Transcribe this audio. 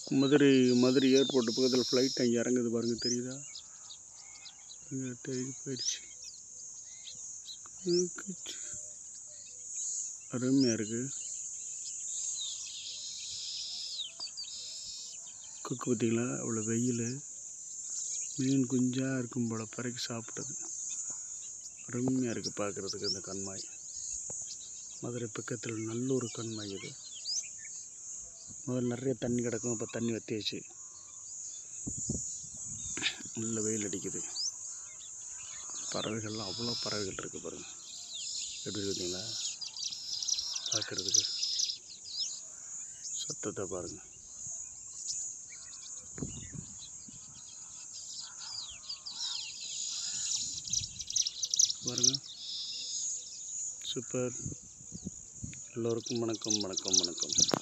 Madurai Madurai airport பக்கத்தில் flight அங்கே இறங்குது பாருங்க தெரியுதா இங்கே தெரிஞ்சு போயிடுச்சு இருக்குச்சு. அருமையாக இருக்கு கொக்கு பார்த்தீங்களா அவ்வளோ வெயில் மீன் குஞ்சாக இருக்கும் போல் பிறகு சாப்பிட்டது அருமையாக இருக்குது பார்க்குறதுக்கு இந்த கண்மாய் மதுரை பக்கத்தில் நல்லூர் கண்மாய் இது முதல்ல நிறைய தண்ணி கிடக்கும் இப்போ தண்ணி வத்தியாச்சு நல்ல வெயில் அடிக்குது பறவைகள்லாம் அவ்வளோ பறவைகள் இருக்குது பாருங்க எப்படி இருக்குதுங்களா பார்க்குறதுக்கு சத்தத்தை பாருங்க பாருங்க சூப்பர் எல்லோருக்கும் வணக்கம் வணக்கம் வணக்கம்